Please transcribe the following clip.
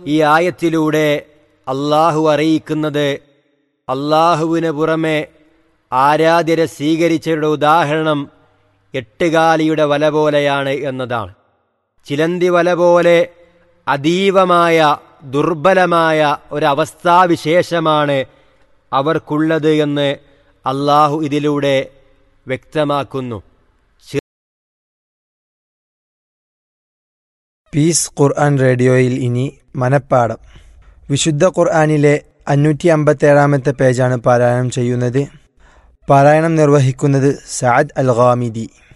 ഈ ആയത്തിലൂടെ അള്ളാഹു അറിയിക്കുന്നത് അള്ളാഹുവിന് പുറമെ ആരാധ്യരെ സ്വീകരിച്ചവരുടെ ഉദാഹരണം എട്ടുകാലിയുടെ വല പോലെയാണ് എന്നതാണ് ചിലന്തി വല പോലെ അതീവമായ ദുർബലമായ ഒരവസ്ഥാവിശേഷമാണ് അവർക്കുള്ളത് എന്ന് അള്ളാഹു ഇതിലൂടെ വ്യക്തമാക്കുന്നു പീസ് ഖുർആൻ റേഡിയോയിൽ ഇനി മനപ്പാടം വിശുദ്ധ ഖുർആനിലെ അഞ്ഞൂറ്റി അമ്പത്തേഴാമത്തെ പേജാണ് പാരായണം ചെയ്യുന്നത് പാരായണം നിർവഹിക്കുന്നത് സഅദ് അൽ ഖാമിദി